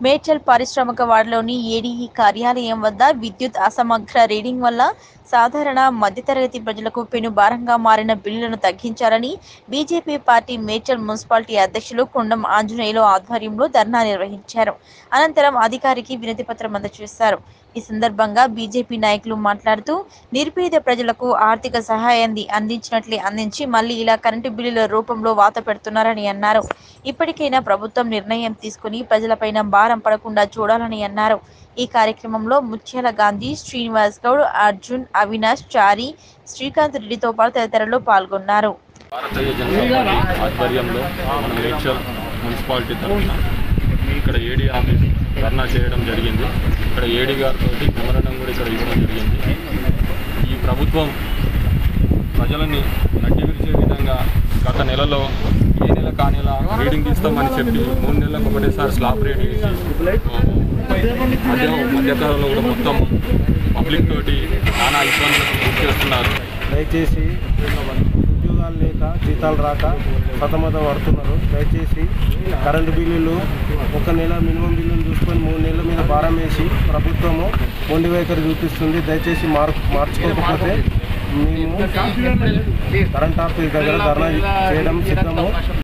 మేడ్చల్ పారిశ్రామిక వాడలోని ఏడీఈ కార్యాలయం వద్ద విద్యుత్ అసమగ్ర రీడింగ్ వల్ల సాధారణ మధ్యతరగతి ప్రజలకు పెను భారంగా మారిన బిల్లులను తగ్గించాలని బీజేపీ పార్టీ మేడ్చల్ మున్సిపాలిటీ అధ్యక్షులు కుండం ఆంజనేయులు ఆధ్వర్యంలో ధర్నా నిర్వహించారు అనంతరం అధికారికి వినతి పత్రం అందజేశారు ఈ సందర్భంగా బీజేపీ నాయకులు మాట్లాడుతూ నిరుపేద ప్రజలకు ఆర్థిక సహాయాన్ని అందించినట్లే అందించి మళ్ళీ ఇలా కరెంటు బిల్లుల రూపంలో వాత పెడుతున్నారని అన్నారు ఇప్పటికైనా ప్రభుత్వం నిర్ణయం తీసుకుని ప్రజలపైన భారం పడకుండా చూడాలని అన్నారు ఈ కార్యక్రమంలో ముత్యాల గాంధీ శ్రీనివాస్ గౌడ్ అర్జున్ అవినాష్ చారి శ్రీకాంత్ రెడ్డితో పాటు తదితరులు పాల్గొన్నారు భారతీయ జనతా పార్టీ ఆధ్వర్యంలో మన మేడ్చల్ మున్సిపాలిటీ తరఫున ఇక్కడ ఏడీ ఆఫీస్ ధర్నా చేయడం జరిగింది ఇక్కడ ఏడీ గారితో మెమరణం కూడా ఇక్కడ ఇవ్వడం జరిగింది ఈ ప్రభుత్వం ప్రజలని నడ్డి విరిచే విధంగా గత నెలలో ఏ నెల కానేలా రీడింగ్ తీస్తామని చెప్పి మూడు నెలలకు ఒకటేసారి స్లాబ్ రేట్ వేసి మధ్య మధ్యకాలంలో కూడా మొత్తం పబ్లిక్ తోటి నానా ఇబ్బందులకు గురి చేస్తున్నారు దయచేసి ఉద్యోగాలు లేక జీతాలు రాక సతమతం పడుతున్నారు దయచేసి కరెంటు బిల్లులు ఒక నెల మినిమం బిల్లులు చూసుకొని మూడు నెలల మీద భారం వేసి ప్రభుత్వము మొండి వైఖరి చూపిస్తుంది దయచేసి మార్ మార్చుకోకపోతే మేము కరెంట్ ఆఫీస్ దగ్గర ధర్నా చేయడం సిద్ధము